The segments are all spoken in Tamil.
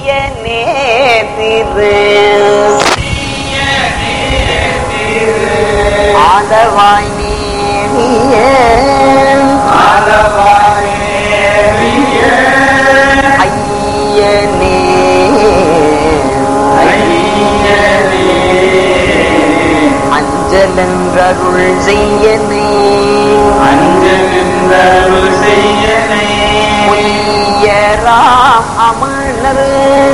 ஐயனே திரு ஆதவாய் நேரிய ஐயனே அஞ்சலன்றருள் செய்யனே பொய்யராம் அமணர்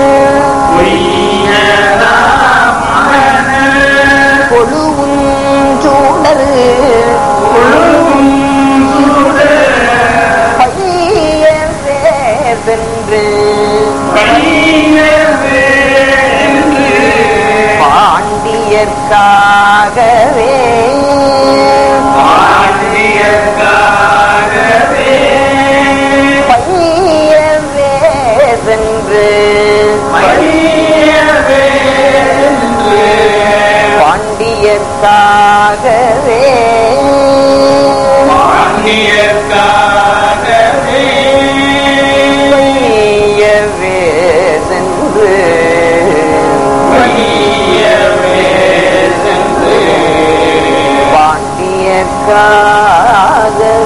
கொழுவும் சூடர் பைய வேதென்று பாண்டியர்க்காகவே பைய வேதென்று பாண்டியர்க்காகவே பைய வேதென்று பாண்டியர்க்காகவே